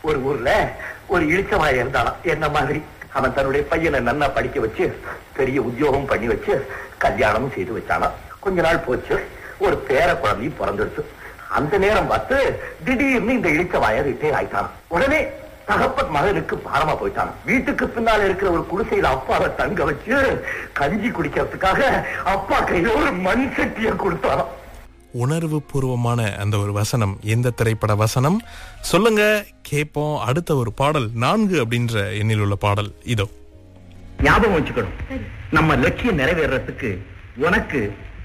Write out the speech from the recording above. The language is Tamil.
ஒரு ஊர்ல ஒரு இழிச்சவாய இருந்தாலும் என்ன மாதிரி அவன் தன்னுடைய பையனை நன்னா படிக்க வச்சு பெரிய உத்தியோகம் பண்ணி வச்சு கல்யாணமும் செய்து வச்சானாம் கொஞ்ச நாள் போச்சு ஒரு பேர குழந்தையும் பிறந்துடுச்சு அந்த நேரம் பார்த்து திடீர்னு இந்த இழிச்சவாய ரிட்டையர் ஆயிட்டான் உடனே தகப்பன் மகனுக்கு பாரமா போயிட்டான் வீட்டுக்கு பின்னால இருக்கிற ஒரு குடிசையில அப்பாவை தங்க வச்சு கஞ்சி குடிக்கிறதுக்காக அப்பா கையில ஒரு மண் சட்டியை கொடுத்தாராம் உணர்வு பூர்வமான அந்த ஒரு வசனம் எந்த திரைப்பட வசனம் சொல்லுங்க கேட்போம் அடுத்த ஒரு பாடல் நான்கு அப்படின்ற எண்ணில் உள்ள பாடல் இதோ ஞாபகம் வச்சுக்கணும் நம்ம லட்சியம் நிறைவேறறதுக்கு உனக்கு